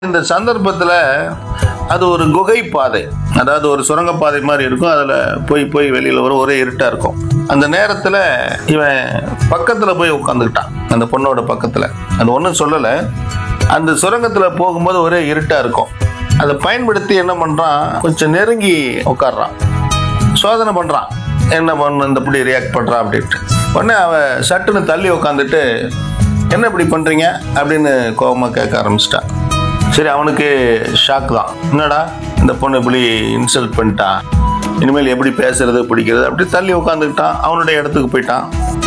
இந்த சந்தர்ப்பத்தில் அது ஒரு குகை பாதை அதாவது ஒரு சுரங்கப்பாதை மாதிரி இருக்கும் அதில் போய் போய் வெளியில் வரும் ஒரே இருட்டாக இருக்கும் அந்த நேரத்தில் இவன் பக்கத்தில் போய் உட்காந்துக்கிட்டான் அந்த பொண்ணோட பக்கத்தில் அது ஒன்றும் சொல்லலை அந்த சுரங்கத்தில் போகும்போது ஒரே இருட்டாக இருக்கும் அதை பயன்படுத்தி என்ன பண்ணுறான் கொஞ்சம் நெருங்கி உட்காடுறான் சோதனை பண்ணுறான் என்ன பண்ண இந்த இப்படி ரியாக்ட் பண்ணுறான் அப்படின்ட்டு உடனே அவன் சட்டுன்னு தள்ளி உட்காந்துட்டு என்ன இப்படி பண்ணுறீங்க அப்படின்னு கோபமாக கேட்க ஆரம்பிச்சிட்டான் சரி அவனுக்கு ஷாக் தான் என்னடா இந்த பொண்ணு இப்படி இன்சல்ட் பண்ணிட்டான் இனிமேல் எப்படி பேசுறது பிடிக்கிறது அப்படி தள்ளி உட்காந்துக்கிட்டான் அவனுடைய இடத்துக்கு போயிட்டான்